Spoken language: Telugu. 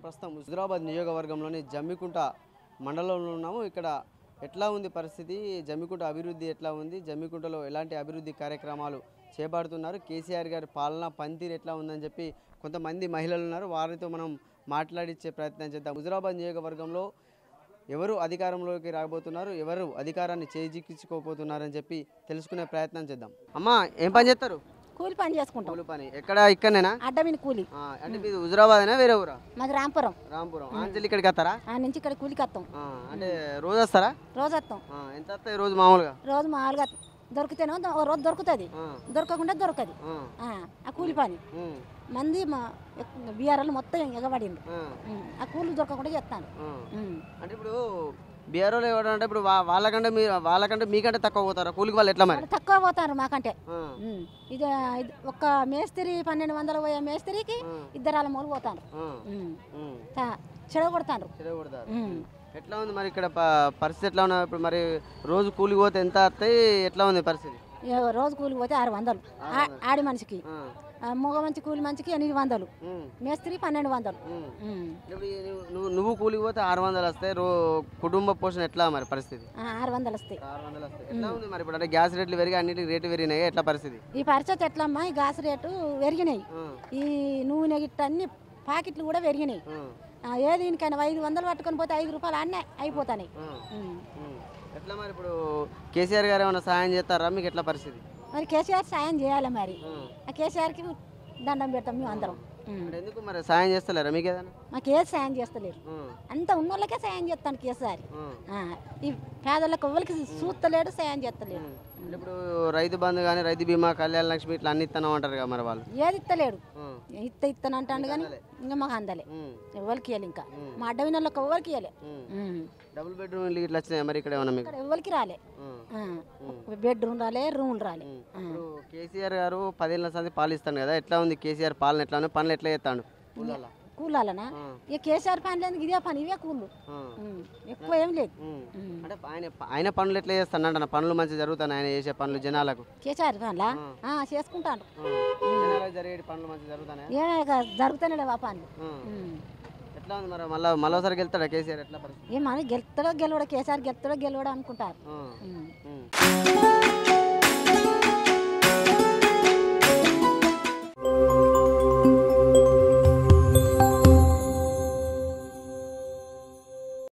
ప్రస్తుతం హుజురాబాద్ నియోజకవర్గంలోని జమ్మికుంట మండలంలో ఉన్నాము ఇక్కడ ఎట్లా ఉంది పరిస్థితి జమ్మికుంట అభివృద్ధి ఎట్లా ఉంది జమ్మికుంటలో ఎలాంటి అభివృద్ధి కార్యక్రమాలు చేపడుతున్నారు కేసీఆర్ గారి పాలన పనితీరు ఎట్లా ఉందని చెప్పి కొంతమంది మహిళలు ఉన్నారు వారితో మనం మాట్లాడించే ప్రయత్నం చేద్దాం హుజురాబాద్ నియోజకవర్గంలో ఎవరు అధికారంలోకి రాబోతున్నారు ఎవరు అధికారాన్ని చేజిక్కించుకోబోతున్నారని చెప్పి తెలుసుకునే ప్రయత్నం చేద్దాం అమ్మా ఏం పని చేస్తారు కూలి పని చేసుకుంటాం కూలి పని ఎక్కడ ఇక్కడనేనా అడ్డమిని కూలి ఆ, అంటే మీది హుజురాబాదేనా వేరే ఊరా మాది రాంపురం రాంపురం ఆంజలి ఇక్కడికి వస్తారా ఆ నుంచి ఇక్కడ కూలికి వస్తాం ఆ, అంటే రోజు వస్తారా రోజు వస్తాం ఆ, ఎంత వస్తాయి రోజు మామూలుగా రోజు మామూలుగా దొరికితేనో దో- ఓ రోజు దొరుకుతుంది ఆ, దొరకకుండా దొరకదు ఆ, ఆ, ఆ కూలి పని ఉమ్, మంది మా బీఆర్ఎల్ మొత్తం ఎగబడింది ఆ, ఉమ్, ఆ కూలి దొరకకుండా చేస్తాను ఆ. ఉమ్. అంటే అంటే ఇప్పుడు బీఆర్ఓలు ఎవరంటే ఇప్పుడు వా- వాళ్ళకంటే మీ వాళ్ళకంటే మీకంటే తక్కువ పోతారా కూలికి వాళ్ళు ఎట్లా మరి వాళ్ళు తక్కువ పోతారు మాకంటే ఆ, ఉమ్. ఇది ఇది ఒక్క మేస్త్రి పన్నెండు వందలు పోయే మేస్త్రికి ఆ, ఇద్దరు వాళ్ళ మూలు పోతాను ఆ, ఉమ్. చెడ కొడతాను చెడగొడతారు ఉమ్. ఎట్లా ఉంది మరి ఇక్కడ ప- పరిస్థితి ఎట్లా ఉన్నా ఇప్పుడు మరి రోజు కూలికి పోతే ఎంత వస్తాయి ఎట్లా ఉంది పరిస్థితి ఏ రోజు కూలికి పోతే ఆరు వందలు ఆ- ఆడి మనిషికి ఆ, ఆ, మగ మంచి కూలి మనిషికి ఎనిమిది వందలు ఉమ్, మేస్త్రి పన్నెండు వందలు ఉమ్. ఉమ్. ఇప్పుడు ఈ నువ్వు- నువ్వు నువ్వు కూలికి పోతే ఆరు వందలు వస్తాయి రో కుటుంబ పోషణ ఎట్లా మరి పరిస్థితి ఆ, ఆరు వందలు వస్తాయి ఆరు వందలు వస్తాయి ఎట్లా ఉంది మరి ఇప్పుడు అంటే గ్యాస్ రేట్లు పెరిగి అన్నిటికి రేట్లు పెరిగినాయి ఎట్లా పరిస్థితి ఈ పరిస్థితి ఎట్లమ్మా ఈ గ్యాస్ రేటు పెరిగినాయి ఆ, ఈ నూనె గిట్ట అన్ని పాకెట్లు కూడా పెరిగినాయి ఆ, ఆ, ఏ దీనికైనా ఐదు వందలు పట్టుకొని పోతే ఐదు రూపాయలు అన్నీ అయిపోతాయి ఆ, ఉమ్. ఉమ్. ఎట్లా మరి ఇప్పుడు కేసీఆర్ గారు ఏమైనా సహాయం చేస్తారా మీకు ఎట్లా పరిస్థితి మరి కేసీఆర్ సాయం చేయాలి మరి ఆ. ఆ కేసీఆర్కి దండం పెడతాం మేము అందరం ఉమ్. అంటే ఎందుకు మరి సాయం చేస్తలేరా మీకు ఏదైనా మాకు ఏది సాయం చేస్తలేరు ఆ, అంత ఉన్నోళ్ళకే సాయం చేస్తాను కేసీఆర్ ఆ. ఆ, ఈ పేదలకు ఎవ్వరికి చూస్తలేడు సాయం చేస్తలేడు అంటే ఇప్పుడు రైతు బంధు కానీ రైతు బీమా కళ్యాణ లక్ష్మి ఇట్లా అన్ని ఇస్తాను అంటారు కదా మరి వాళ్ళు ఏది ఇస్తలేడు ఆ, ఇత్త ఇత్తను అంటాడు కానీ ఇంకా మాకు అందలే ఉమ్, ఎవరికి ఇవ్వాలి ఇంకా ఉమ్. మా అడ్డవిన వాళ్ళకి ఎవరికి ఇవ్వలే ఉమ్. ఉమ్. డబుల్ బెడ్రూమ్ ఇల్లు ఇట్లా వచ్చినాయి మరి ఇక్కడ ఏమన్నా మీకు ఇక్కడ ఎవరికి రాలే ఆ, ఆ. బెడ్రూమ్ రాలే రూమ్లు రాలే ఉమ్. ఆ. ఇప్పుడు కేసీఆర్ గారు పదేళ్ళ సంది పాలిస్తాను కదా ఎట్లా ఉంది కేసీఆర్ పాలన ఎట్లా ఉంది పనులు ఎట్లా చేస్తాడు ఊళ్ళలో? కూలాలనా ఆ, ఇక కేసీఆర్ పని లేదు ఇదే పని ఇవే కూళ్ళు ఆ, ఉమ్. ఎక్కువ ఏం లేదు ఉమ్. ఉమ్. అంటే ఆయన ఆయన పనులు ఎట్లా చేస్తాడు అంట పనులు మంచిగా జరుగుతాయి ఆయన చేసే పనులు జనాలకు కేసీఆర్ పనులా ఆ. ఆ, చేసుకుంటాను ఆ, జనాలకు జరిగే పనులు మంచిగా జరుగుతాయి ఏ ఇక జరుగుతూనే లేవు ఆ పనులు ఉమ్. ఎట్లా ఉంది మరి మళ్ళీ మళ్ళీసారి వెళ్తాడా కేసీఆర్ ఎట్లా పరిస్థితి ఏ మన గెలుతాడో గెలవడో కేసీఆర్ గెలుతాడో గెలవడో అనుకుంటారు ఆ, ఉమ్. ఉమ్.